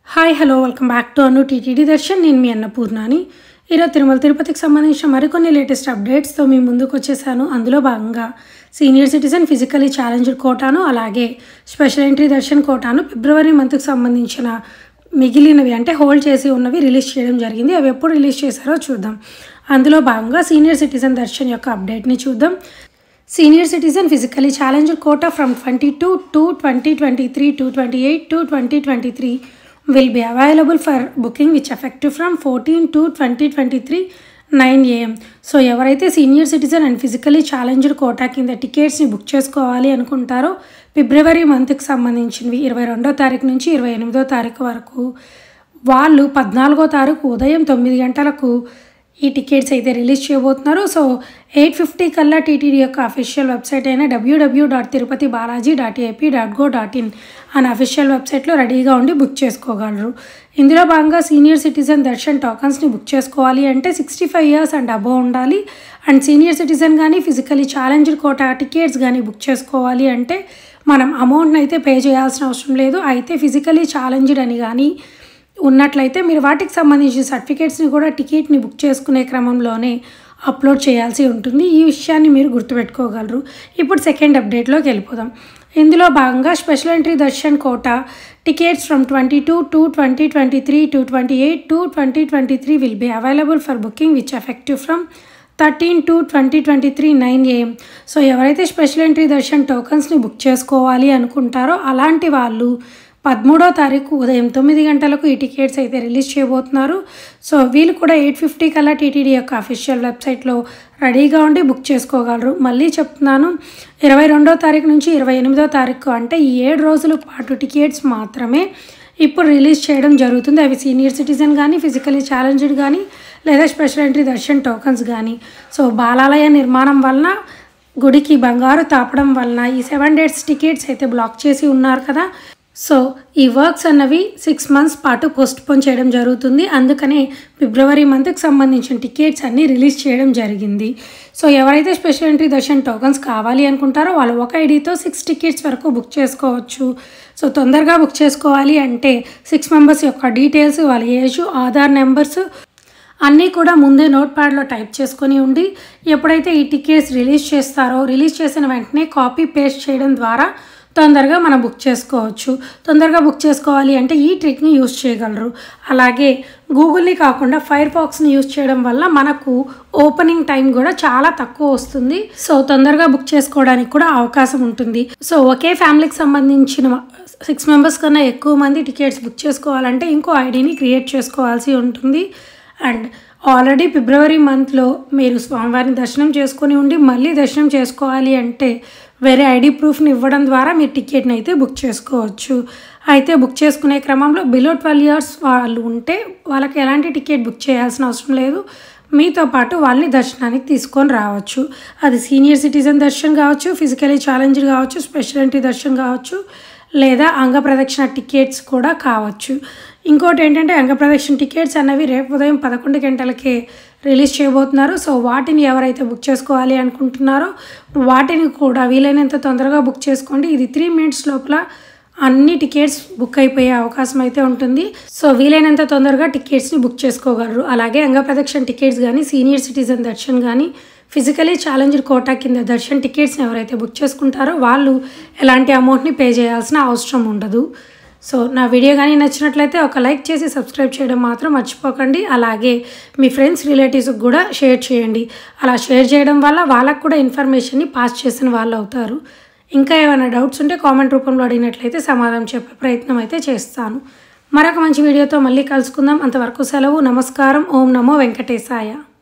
hi hello welcome back to Anu TTD darshan నేను మీ అన్నపూర్ణాని ఈరోజు తిరుమల తిరుపతికి సంబంధించిన మరికొన్ని లేటెస్ట్ అప్డేట్స్తో మీ ముందుకు వచ్చేసాను అందులో భాగంగా సీనియర్ సిటిజన్ ఫిజికలీ ఛాలెంజ్డ్ కోటాను అలాగే స్పెషల్ ఎంట్రీ దర్శన్ కోటాను ఫిబ్రవరి మంత్కి సంబంధించిన మిగిలినవి అంటే హోల్డ్ చేసి ఉన్నవి రిలీజ్ చేయడం జరిగింది అవి ఎప్పుడు రిలీజ్ చేశారో చూద్దాం అందులో భాగంగా సీనియర్ సిటిజన్ దర్శన్ యొక్క అప్డేట్ని చూద్దాం senior citizen physically challenged quota from twenty two to twenty twenty three to twenty eight to twenty twenty three will be available for booking which effective from 14 to 2023 nine AM so ఎవరైతే senior citizen and physically challenged quota కింద టికెట్స్ని book చేసుకోవాలి అనుకుంటారో ఫిబ్రవరి మంత్కి సంబంధించినవి ఇరవై రెండో తారీఖు నుంచి ఇరవై ఎనిమిదో తారీఖు వరకు వాళ్ళు పద్నాలుగో తారీఖు ఉదయం తొమ్మిది గంటలకు ఈ టికెట్స్ అయితే రిలీజ్ చేయబోతున్నారు సో ఎయిట్ ఫిఫ్టీ కల్లా టీటీడీ యొక్క అఫీషియల్ వెబ్సైట్ అయిన WW dot Tirupati Balaji dot AP dot go dot in అనే అఫీషియల్ వెబ్సైట్లో రెడీగా ఉండి బుక్ చేసుకోగలరు ఇందులో భాగంగా సీనియర్ సిటిజన్ దర్శన్ టోకన్స్ని బుక్ చేసుకోవాలి అంటే sixty five years and above ఉండాలి అండ్ సీనియర్ సిటిజన్ కానీ ఫిజికలీ ఛాలెంజ్డ్ కోటా టికెట్స్ కానీ బుక్ చేసుకోవాలి అంటే మనం అమౌంట్ని అయితే పే చేయాల్సిన అవసరం లేదు అయితే ఫిజికలీ ఛాలెంజ్డ్ అని కానీ ఉన్నట్లయితే మీరు వాటికి సంబంధించిన సర్టిఫికేట్స్ని కూడా టికెట్ని బుక్ చేసుకునే క్రమంలోనే అప్లోడ్ చేయాల్సి ఉంటుంది ఈ విషయాన్ని మీరు గుర్తుపెట్టుకోగలరు ఇప్పుడు సెకండ్ అప్డేట్లోకి వెళ్ళిపోదాం ఇందులో భాగంగా special entry darshan quota tickets from twenty two to twenty twenty three to twenty eight to twenty twenty three will be available for booking which effective from thirteen to twenty twenty three nine AM so ఎవరైతే special entry darshan టోకన్స్ని book చేసుకోవాలి అనుకుంటారో అలాంటి వాళ్ళు పదమూడో తారీఖు ఉదయం తొమ్మిది గంటలకు ఈ టికెట్స్ అయితే రిలీజ్ చేయబోతున్నారు సో వీళ్ళు కూడా ఎయిట్ ఫిఫ్టీ కల్లా టీటీడీ యొక్క అఫీషియల్ వెబ్సైట్లో రెడీగా ఉండి బుక్ చేసుకోగలరు మళ్ళీ చెప్తున్నాను ఇరవై రెండో తారీఖు నుంచి ఇరవై ఎనిమిదో తారీఖు అంటే ఈ ఏడు రోజుల పాటు టికెట్స్ మాత్రమే ఇప్పుడు రిలీజ్ చేయడం జరుగుతుంది అవి సీనియర్ సిటిజన్ కానీ ఫిజికలీ ఛాలెంజ్డ్ కానీ లేదా స్పెషల్ ఎంట్రీ దర్శన్ టోకన్స్ కానీ సో బాలాలయ నిర్మాణం వలన గుడికి బంగారు తాపడం వలన ఈ సెవెన్ డేట్స్ టికెట్స్ అయితే బ్లాక్ చేసి ఉన్నారు కదా సో ఈ వర్క్స్ అన్నవి సిక్స్ మంత్స్ పాటు పోస్ట్ పోన్ చేయడం జరుగుతుంది అందుకనే ఫిబ్రవరి మంత్కి సంబంధించిన టికెట్స్ అన్నీ రిలీజ్ చేయడం జరిగింది సో ఎవరైతే స్పెషల్ ఎంట్రీ దర్శన్ టోకన్స్ కావాలి అనుకుంటారో వాళ్ళు ఒక ఐడితో సిక్స్ టికెట్స్ వరకు బుక్ చేసుకోవచ్చు సో తొందరగా బుక్ చేసుకోవాలి అంటే సిక్స్ మెంబర్స్ యొక్క డీటెయిల్స్ వాళ్ళ ఏజ్ ఆధార్ నెంబర్స్ అన్నీ కూడా ముందే నోట్ ప్యాడ్లో టైప్ చేసుకొని ఉండి ఎప్పుడైతే ఈ టికెట్స్ రిలీజ్ చేస్తారో రిలీజ్ చేసిన వెంటనే కాపీ పేస్ట్ చేయడం ద్వారా తొందరగా మనం బుక్ చేసుకోవచ్చు తొందరగా బుక్ చేసుకోవాలి అంటే ఈ ట్రిక్ని యూస్ చేయగలరు అలాగే గూగుల్ని కాకుండా ఫైర్ ఫాక్స్ని యూస్ చేయడం వల్ల మనకు ఓపెనింగ్ టైం కూడా చాలా తక్కువ వస్తుంది సో తొందరగా బుక్ చేసుకోవడానికి కూడా అవకాశం ఉంటుంది సో ఒకే ఫ్యామిలీకి సంబంధించిన సిక్స్ మెంబర్స్ కన్నా ఎక్కువ మంది టికెట్స్ బుక్ చేసుకోవాలంటే ఇంకో ఐడిని క్రియేట్ చేసుకోవాల్సి ఉంటుంది అండ్ ఆల్రెడీ ఫిబ్రవరి మంత్లో మీరు స్వామివారిని దర్శనం చేసుకొని ఉండి మళ్ళీ దర్శనం చేసుకోవాలి అంటే వేరే ఐడి ప్రూఫ్ని ఇవ్వడం ద్వారా మీరు టికెట్ని అయితే బుక్ చేసుకోవచ్చు అయితే బుక్ చేసుకునే క్రమంలో బిలో ట్వెల్వ్ ఇయర్స్ వాళ్ళు ఉంటే వాళ్ళకి ఎలాంటి టికెట్ బుక్ చేయాల్సిన అవసరం లేదు మీతో పాటు వాళ్ళని దర్శనానికి తీసుకొని రావచ్చు అది సీనియర్ సిటిజన్ దర్శనం కావచ్చు ఫిజికలీ ఛాలెంజ్డ్ కావచ్చు స్పెషల్ ఎంట్రీ దర్శనం కావచ్చు లేదా అంగ ప్రదక్షిణ టికెట్స్ కూడా కావచ్చు ఇంకోటి ఏంటంటే అంగ ప్రదక్షిణ టికెట్స్ అన్నవి రేపు ఉదయం పదకొండు గంటలకే రిలీజ్ చేయబోతున్నారు సో వాటిని ఎవరైతే బుక్ చేసుకోవాలి అనుకుంటున్నారో వాటిని కూడా వీలైనంత తొందరగా బుక్ చేసుకోండి ఇది త్రీ మినిట్స్ లోపల అన్ని టికెట్స్ బుక్ అయిపోయే అవకాశం అయితే ఉంటుంది సో వీలైనంత తొందరగా టికెట్స్ని బుక్ చేసుకోగలరు అలాగే అంగ ప్రదక్షిణ టికెట్స్ కానీ సీనియర్ సిటిజన్ దర్శన్ కానీ ఫిజికలీ ఛాలెంజ్డ్ కోటా కింద దర్శన్ టికెట్స్ని ఎవరైతే బుక్ చేసుకుంటారో వాళ్ళు ఎలాంటి అమౌంట్ని పే చేయాల్సిన అవసరం ఉండదు సో నా వీడియో కానీ నచ్చినట్లయితే ఒక లైక్ చేసి సబ్స్క్రైబ్ చేయడం మాత్రం మర్చిపోకండి అలాగే మీ ఫ్రెండ్స్ రిలేటివ్స్కి కూడా షేర్ చేయండి అలా షేర్ చేయడం వల్ల వాళ్ళకు కూడా ఇన్ఫర్మేషన్ని పాస్ చేసిన వాళ్ళు అవుతారు ఇంకా ఏమైనా డౌట్స్ ఉంటే కామెంట్ రూపంలో అడిగినట్లయితే సమాధానం చెప్పే ప్రయత్నం అయితే చేస్తాను మరొక మంచి వీడియోతో మళ్ళీ కలుసుకుందాం అంతవరకు సెలవు నమస్కారం ఓం నమో వెంకటేశాయ